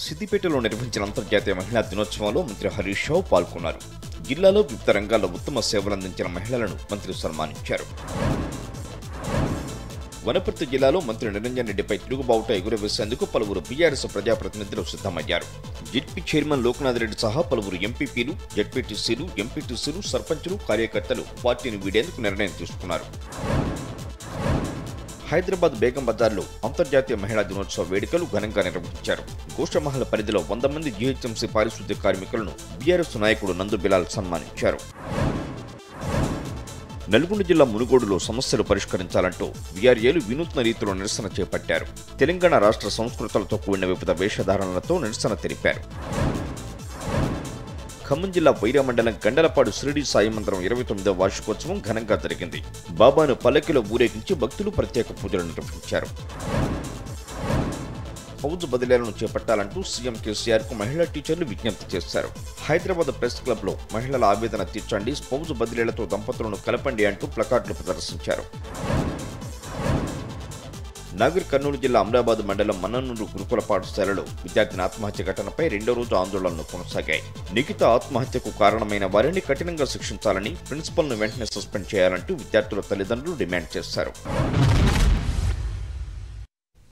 సిద్దిపేటలో నిర్వహించిన అంతర్జాతీయ మహిళా దినోత్సవంలో మంత్రి హరీష్ రావు పాల్గొన్నారు జిల్లాలో వివిధ రంగాల్లో ఉత్తమ సేవలందించిన మహిళలను మంత్రి సన్మానించారు వనపర్తి జిల్లాలో మంత్రి నిరంజన్ రెడ్డిపై తిరుగుబావుట ఎగురవేసేందుకు పలువురు బీఆర్ఎస్ ప్రజాప్రతినిధులు సిద్ధమయ్యారు జెడ్పీ చైర్మన్ లోక్నాథ్ రెడ్డి సహా పలువురు ఎంపీపీలు జడ్పీటీసీలు ఎంపీటీసీలు సర్పంచులు కార్యకర్తలు పార్టీని వీడేందుకు నిర్ణయం తీసుకున్నారు హైదరాబాద్ బేగం బజార్లో అంతర్జాతీయ మహిళా దినోత్సవ వేడుకలు ఘనంగా నిర్వహించారు గోషమహల్ పరిధిలో వంద మంది జీహెచ్ఎంసీ పారిశుద్ధ్య కార్మికులను బీఆర్ఎస్ నాయకుడు నందు బిలాల్ సన్మానించారు నల్గొండ జిల్లా మునుగోడులో సమస్యలు పరిష్కరించాలంటూ వీఆర్ఏలు వినూత్న రీతిలో నిరసన చేపట్టారు తెలంగాణ రాష్ట్ర సంస్కృతులతో కూడిన వివిధ వేషధారణలతో నిరసన తెలిపారు ఖమ్మం జిల్లా వైరా మండలం గండలపాడు షిరిడి సాయి మందిరం ఇరవై తొమ్మిదవ వార్షికోత్సవం ఘనంగా జరిగింది బాబాను పల్లకిలో ఊరేగించి భక్తులు ప్రత్యేక పూజలు నిర్వహించారు ఫౌజ్ బదిలీలను చేపట్టాలంటూ సీఎం కేసీఆర్ కు మహిళా టీచర్లు విజ్ఞప్తి చేశారు హైదరాబాద్ ప్రెస్ క్లబ్ లో మహిళల ఆవేదన తీర్చండి ఫౌజ్ బదిలీలతో దంపతులను కలపండి అంటూ ప్లకార్డులు ప్రదర్శించారు నాగర్ కర్నూలు జిల్లా అమరాబాద్ మండలం మన్ననూరు గురుకుల పాఠశాలలో విద్యార్థిని ఆత్మహత్య ఘటనపై రెండో రోజు ఆందోళనలు కొనసాగాయి నిఖిత ఆత్మహత్యకు కారణమైన వారిని కఠినంగా శిక్షించాలని ప్రిన్సిపల్ను వెంటనే సస్పెండ్ చేయాలంటూ విద్యార్థుల తల్లిదండ్రులు డిమాండ్ చేశారు